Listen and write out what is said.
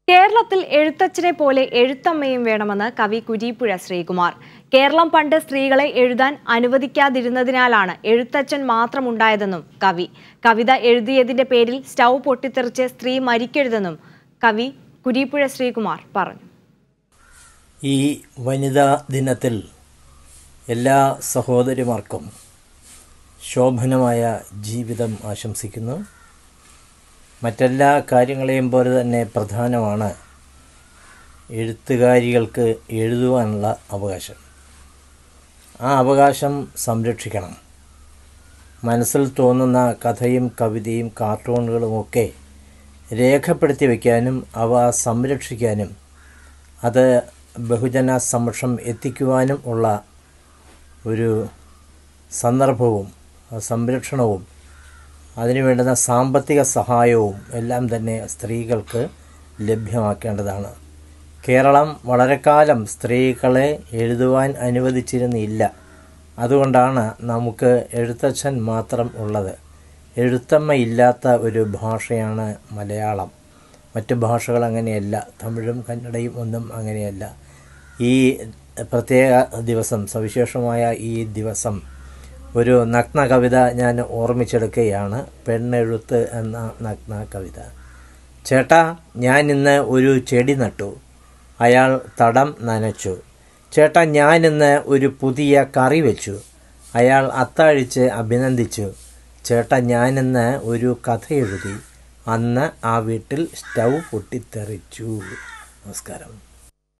കേരളത്തിൽ എഴുത്തച്ഛനെ പോലെ എഴുത്തമ്മയും വേണമെന്ന് കവി കുരീപ്പുഴ ശ്രീകുമാർ കേരളം പണ്ട് സ്ത്രീകളെ എഴുതാൻ അനുവദിക്കാതിരുന്നതിനാലാണ് എഴുത്തച്ഛൻ മാത്രമുണ്ടായതെന്നും കവി കവിത എഴുതിയതിന്റെ പേരിൽ സ്റ്റൗ പൊട്ടിത്തെറിച്ച് സ്ത്രീ മരിക്കരുതെന്നും കവി കുരീപ്പുഴ ശ്രീകുമാർ പറഞ്ഞു ഈ വനിതാ ദിനത്തിൽ എല്ലാ സഹോദരിമാർക്കും ശോഭനമായ ജീവിതം ആശംസിക്കുന്നു മറ്റെല്ലാ കാര്യങ്ങളെയും പോലെ തന്നെ പ്രധാനമാണ് എഴുത്തുകാരികൾക്ക് എഴുതുവാനുള്ള അവകാശം ആ അവകാശം സംരക്ഷിക്കണം മനസ്സിൽ തോന്നുന്ന കഥയും കവിതയും കാർട്ടൂണുകളുമൊക്കെ രേഖപ്പെടുത്തി വയ്ക്കാനും അവ സംരക്ഷിക്കാനും അത് ബഹുജന സമക്ഷം എത്തിക്കുവാനും ഉള്ള ഒരു സന്ദർഭവും സംരക്ഷണവും അതിനു വേണ്ടുന്ന സാമ്പത്തിക സഹായവും എല്ലാം തന്നെ സ്ത്രീകൾക്ക് ലഭ്യമാക്കേണ്ടതാണ് കേരളം വളരെ കാലം സ്ത്രീകളെ എഴുതുവാൻ അനുവദിച്ചിരുന്നില്ല അതുകൊണ്ടാണ് നമുക്ക് എഴുത്തച്ഛൻ മാത്രം ഉള്ളത് എഴുത്തമ്മ ഇല്ലാത്ത ഒരു ഭാഷയാണ് മലയാളം മറ്റ് ഭാഷകൾ അങ്ങനെയല്ല തമിഴും കന്നഡയും ഒന്നും അങ്ങനെയല്ല ഈ പ്രത്യേക ദിവസം സവിശേഷമായ ഈ ദിവസം ഒരു നഗ്ന കവിത ഞാൻ ഓർമ്മിച്ചെടുക്കുകയാണ് പെണ്ണെഴുത്ത് എന്ന നഗ്ന കവിത ചേട്ടാ ഞാൻ ഇന്ന് ഒരു ചെടി നട്ടു അയാൾ തടം നനച്ചു ചേട്ടാ ഞാൻ ഇന്ന് ഒരു പുതിയ കറി വെച്ചു അയാൾ അത്താഴിച്ച് അഭിനന്ദിച്ചു ചേട്ടാ ഞാനിന്ന് ഒരു കഥ എഴുതി അന്ന് ആ വീട്ടിൽ സ്റ്റൗ പൊട്ടിത്തെറിച്ചു നമസ്കാരം